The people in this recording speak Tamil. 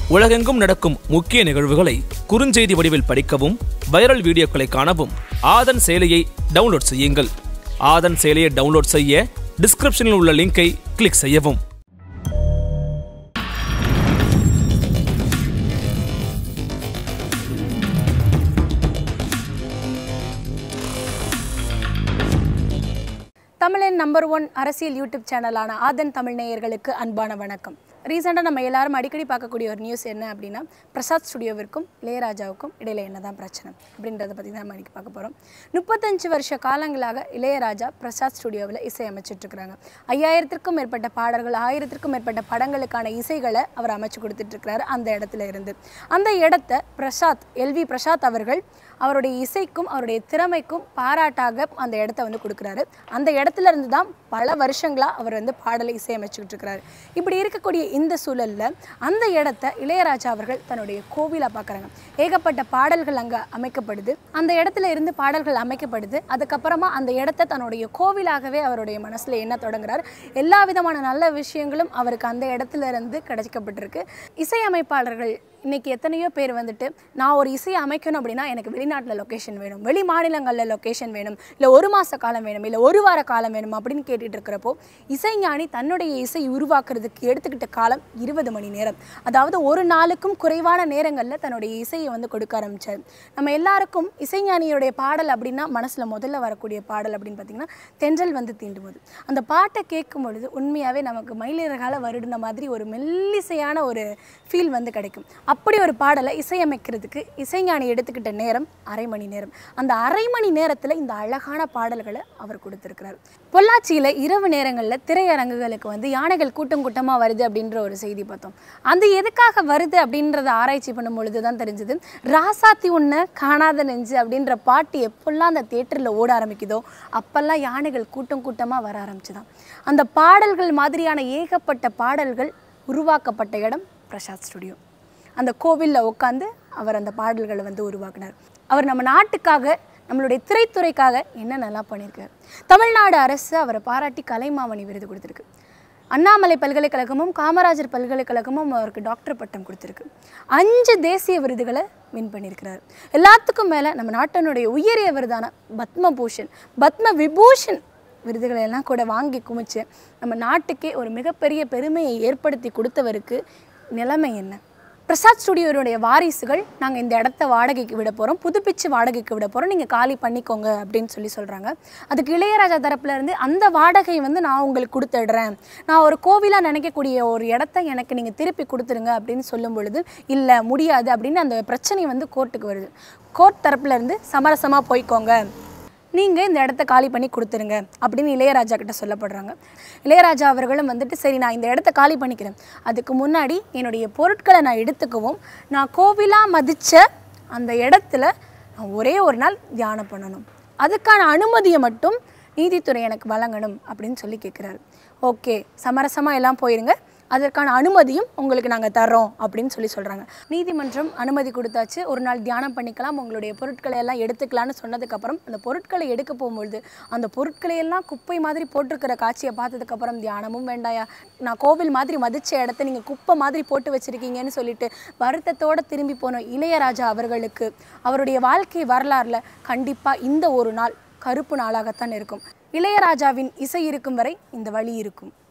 உலகெங்கும் நடக்கும் முக்கிய நிகழ்வுகளை குறுஞ்செய்தி வடிவில் படிக்கவும் வைரல் வீடியோக்களை காணவும் ஆதன் செயலியை டவுன்லோட் செய்யுங்கள் ஆதன் செயலியை டவுன்லோட் செய்ய டிஸ்கிரிப்ஷனில் உள்ள லிங்கை கிளிக் செய்யவும் தமிழின் நம்பர் ஒன் அரசியல் யூடியூப் சேனலான ஆதன் தமிழ் நேயர்களுக்கு அன்பான வணக்கம் ரீசெண்டாக நம்ம எல்லாரும் அடிக்கடி பார்க்கக்கூடிய ஒரு நியூஸ் என்ன அப்படின்னா பிரசாத் ஸ்டுடியோவிற்கும் இளையராஜாவுக்கும் இடையில என்னதான் பிரச்சனை அப்படின்றத பற்றி தான் நம்ம இன்னைக்கு பார்க்க போகிறோம் முப்பத்தஞ்சு வருஷ காலங்களாக இளையராஜா பிரசாத் ஸ்டுடியோவில் இசை அமைச்சிட்டு இருக்கிறாங்க ஐயாயிரத்திற்கும் மேற்பட்ட பாடல்கள் ஆயிரத்திற்கும் மேற்பட்ட படங்களுக்கான இசைகளை அவர் அமைச்சு கொடுத்துட்டு இருக்கிறாரு அந்த இடத்துல இருந்து அந்த இடத்த பிரசாத் எல்வி பிரசாத் அவர்கள் அவருடைய இசைக்கும் அவருடைய திறமைக்கும் பாராட்டாக அந்த இடத்த வந்து கொடுக்குறாரு அந்த இடத்துல இருந்து தான் பல வருஷங்களா அவர் வந்து பாடலை இசையமைச்சுக்கிட்டு இருக்கிறாரு இப்படி இருக்கக்கூடிய இந்த சூழல்ல அந்த இடத்த இளையராஜா அவர்கள் தன்னுடைய கோவிலா பார்க்குறாங்க ஏகப்பட்ட பாடல்கள் அங்கே அமைக்கப்படுது அந்த இடத்துல இருந்து பாடல்கள் அமைக்கப்படுது அதுக்கப்புறமா அந்த இடத்த தன்னுடைய கோவிலாகவே அவருடைய மனசுல என்ன தொடங்குறாரு எல்லா விதமான நல்ல விஷயங்களும் அவருக்கு அந்த இடத்துல இருந்து கிடைக்கப்பட்டிருக்கு இசையமைப்பாளர்கள் இன்னைக்கு எத்தனையோ பேர் வந்துட்டு நான் ஒரு இசை அமைக்கணும் அப்படின்னா எனக்கு வெளிநாட்டில் லொக்கேஷன் வேணும் வெளி மாநிலங்களில் லொக்கேஷன் வேணும் இல்லை ஒரு மாத காலம் வேணும் இல்லை ஒரு வார காலம் வேணும் அப்படின்னு கேட்டுட்டு இருக்கிறப்போ இசைஞானி தன்னுடைய இசை உருவாக்குறதுக்கு எடுத்துக்கிட்ட காலம் இருபது மணி நேரம் அதாவது ஒரு நாளுக்கும் குறைவான நேரங்களில் தன்னுடைய இசையை வந்து கொடுக்க ஆரம்பிச்சார் நம்ம எல்லாருக்கும் இசைஞானியுடைய பாடல் அப்படின்னா மனசில் முதல்ல வரக்கூடிய பாடல் அப்படின்னு பார்த்தீங்கன்னா தென்றல் வந்து தீண்டும்போது அந்த பாட்டை கேட்கும் பொழுது உண்மையாகவே நமக்கு மயிலிறகால வருடின மாதிரி ஒரு மெல்லிசையான ஒரு ஃபீல் வந்து கிடைக்கும் அப்படி ஒரு பாடலை இசையமைக்கிறதுக்கு இசைஞானி எடுத்துக்கிட்ட நேரம் அரை மணி நேரம் அந்த அரை மணி நேரத்தில் இந்த அழகான பாடல்களை அவர் கொடுத்துருக்கிறார் பொள்ளாச்சியில் இரவு நேரங்களில் திரையரங்குகளுக்கு வந்து யானைகள் கூட்டம் கூட்டமாக வருது அப்படின்ற ஒரு செய்தி பார்த்தோம் அது எதுக்காக வருது அப்படின்றத ஆராய்ச்சி பண்ணும் பொழுது தான் தெரிஞ்சது ராசாத்தி உன்னை காணாத நெஞ்சு அப்படின்ற பாட்டு எப்பெல்லாம் அந்த தேட்டரில் ஓட ஆரம்பிக்குதோ அப்பெல்லாம் யானைகள் கூட்டம் கூட்டமாக வர ஆரம்பிச்சுதான் அந்த பாடல்கள் மாதிரியான ஏகப்பட்ட பாடல்கள் உருவாக்கப்பட்ட இடம் பிரசாத் ஸ்டுடியோ அந்த கோவிலில் உட்காந்து அவர் அந்த பாடல்களை வந்து உருவாக்கினார் அவர் நம்ம நாட்டுக்காக நம்மளுடைய திரைத்துறைக்காக என்னென்னலாம் பண்ணியிருக்காரு தமிழ்நாடு அரசு அவரை பாராட்டி கலைமாமணி விருது கொடுத்துருக்கு அண்ணாமலை பல்கலைக்கழகமும் காமராஜர் பல்கலைக்கழகமும் அவருக்கு டாக்டர் பட்டம் கொடுத்துருக்கு அஞ்சு தேசிய விருதுகளை வின் பண்ணியிருக்கிறார் எல்லாத்துக்கும் மேலே நம்ம நாட்டினுடைய உயரிய விருதான பத்மபூஷன் பத்ம விபூஷன் விருதுகளை எல்லாம் கூட வாங்கி குமிச்சு நம்ம நாட்டுக்கே ஒரு மிகப்பெரிய பெருமையை ஏற்படுத்தி கொடுத்தவருக்கு நிலைமை என்ன பிரசாத் ஸ்டுடியோனுடைய வாரிசுகள் நாங்கள் இந்த இடத்த வாடகைக்கு விட போகிறோம் புதுப்பிச்சு வாடகைக்கு விட போகிறோம் நீங்கள் காலி பண்ணிக்கோங்க அப்படின்னு சொல்லி சொல்கிறாங்க அதுக்கு இளையராஜா தரப்புல இருந்து அந்த வாடகை வந்து நான் உங்களுக்கு கொடுத்துடுறேன் நான் ஒரு கோவிலாக நினைக்கக்கூடிய ஒரு இடத்த எனக்கு நீங்கள் திருப்பி கொடுத்துருங்க அப்படின்னு சொல்லும் பொழுது இல்லை முடியாது அப்படின்னு அந்த பிரச்சனை வந்து கோர்ட்டுக்கு வருது கோர்ட் தரப்புல இருந்து சமரசமாக போய்க்கோங்க நீங்கள் இந்த இடத்த காலி பண்ணி கொடுத்துருங்க அப்படின்னு இளையராஜா கிட்ட சொல்லப்படுறாங்க இளையராஜா அவர்களும் வந்துட்டு சரி நான் இந்த இடத்த காலி பண்ணிக்கிறேன் அதுக்கு முன்னாடி என்னுடைய பொருட்களை நான் எடுத்துக்கவும் நான் கோவிலாக மதித்த அந்த இடத்துல நான் ஒரே ஒரு நாள் தியானம் பண்ணணும் அதுக்கான அனுமதியை மட்டும் நீதித்துறை எனக்கு வழங்கணும் அப்படின்னு சொல்லி கேட்குறாரு ஓகே சமரசமாக எல்லாம் போயிருங்க அதற்கான அனுமதியும் உங்களுக்கு நாங்கள் தர்றோம் அப்படின்னு சொல்லி சொல்கிறாங்க நீதிமன்றம் அனுமதி கொடுத்தாச்சு ஒரு நாள் தியானம் பண்ணிக்கலாம் உங்களுடைய பொருட்களை எல்லாம் எடுத்துக்கலாம்னு சொன்னதுக்கப்புறம் அந்த பொருட்களை எடுக்க போகும்பொழுது அந்த பொருட்களை எல்லாம் குப்பை மாதிரி போட்டிருக்கிற காட்சியை பார்த்ததுக்கப்புறம் தியானமும் வேண்டாயா நான் கோவில் மாதிரி மதிச்ச இடத்த நீங்கள் குப்பை மாதிரி போட்டு வச்சுருக்கீங்கன்னு சொல்லிட்டு வருத்தத்தோடு திரும்பி போன இளையராஜா அவர்களுக்கு அவருடைய வாழ்க்கை வரலாறுல கண்டிப்பாக இந்த ஒரு நாள் கருப்பு நாளாகத்தான் இருக்கும் இளையராஜாவின் இசை இருக்கும் வரை இந்த வழி இருக்கும்